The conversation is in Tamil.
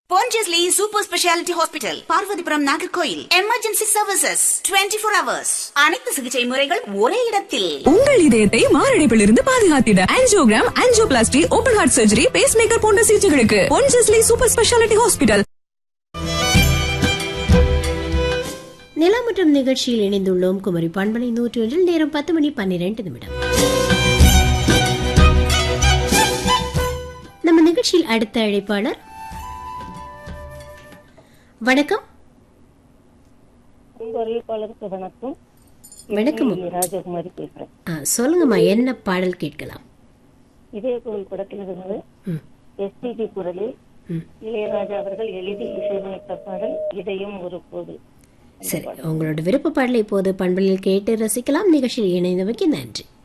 Pondicherry super speciality hospital Parvathipuram Nagercoil emergency services 24 four hours அனைத்து சிகிச்சை முறைகள் ஒரே இடத்தில் உங்கள் இதயத்தை மாரடைப்பிலிருந்து பாதுகாத்திட angiogram angioplasty open heart surgery pacemaker போன்ற சிகிச்சைகளுக்கு பொன்ஜஸ்லி சூப்பர் ஸ்பெஷாலிட்டி ஹாஸ்பிட்டல் நிலமுற்றம் நிகழ்ச்சியில் இணைந்துள்ளோம் குமரி பண்பனை நூற்றி ஒன்றில் நேரம் பத்து மணி பன்னிரண்டு நிமிடம் நம்ம நிகழ்ச்சியில் அடுத்த அழைப்பாளர் வணக்கம் உங்க அறிவிப்பாளருக்கு வணக்கம் வணக்கம் இ. ராஜகுமாரி பேசுறேன் ஆ, சொல்லுங்கம்மா என்ன பாடல் கேட்கலாம் இதே கோவில் படத்திலிருந்து ம். எஸ்பிபி குரலில் ம். இளையராஜா அவர்கள் எழுதி இசையமைத்த பாடல் இதயம் ஒரு போது சரி உங்களோட விருப்ப பாடலை இப்போது பண்பலில் கேட்டு ரசிக்கலாம் நிகழ்ச்சியில் இணைந்தமைக்கு நன்றி